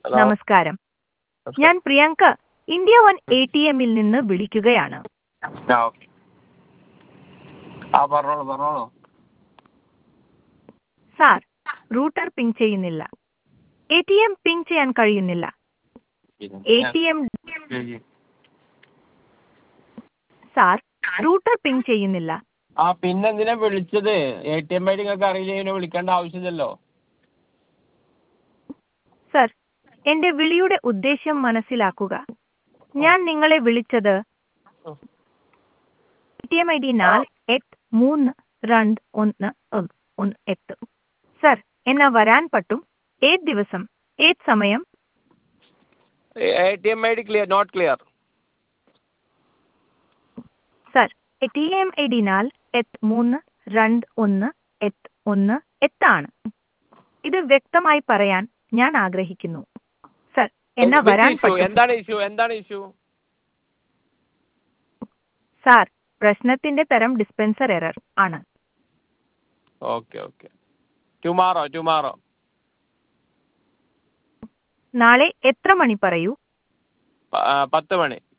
hello നമസ്കാരം ഞാൻ Priyanka India one A T എമ്മിൽ നിന്ന് വിളിക്കുകയാണ് ആ ഓക്കെ ആ പറഞ്ഞോളൂ പറഞ്ഞോളൂ സാർ റൂട്ടർ പിങ് ചെയ്യുന്നില്ല എ ടി എം പിങ് ചെയ്യാൻ കഴിയുന്നില്ല A T M sir router ping ചെയ്യുന്നില്ല ആ പിന്നെ എന്തിനാ വിളിച്ചത് A T M I D നിങ്ങൾക്ക് അറിയില്ലെങ്കിൽ വിളിക്കേണ്ട ആവശ്യമില്ലല്ലോ സർ എന്റെ വിളിയുടെ ഉദ്ദേശ്യം മനസ്സിലാക്കുക ഞാൻ നിങ്ങളെ വിളിച്ചത് A T M I D നാല് എട്ട് മൂന്ന് രണ്ട് ഒന്ന് ഒന്ന് ഒന്ന് എട്ട് സർ എന്നാ വരാൻ പറ്റും ഏത് ദിവസം ഏത് സമയം A T M I D clear not clear sir A T M I D നാല് എട്ട് മൂന്ന് രണ്ട് ഒന്ന് എട്ട് ഒന്ന് എട്ടാണ് ഇത് വ്യക്തമായി പറയാൻ ഞാൻ ആഗ്രഹിക്കുന്നു സർ എന്നാ വരാൻ പറ്റും എന്താണ് ഇഷ്യൂ എന്താണ് ഇഷ്യൂ സാർ പ്രശ്നത്തിന്റെ തരം ഡിസ്പെൻസർ എറർ ആണ് ഓക്കെ ഓക്കെ ടുമാറോ ടുമാറോ നാളെ എത്ര മണി പറയൂ പത്ത് മണി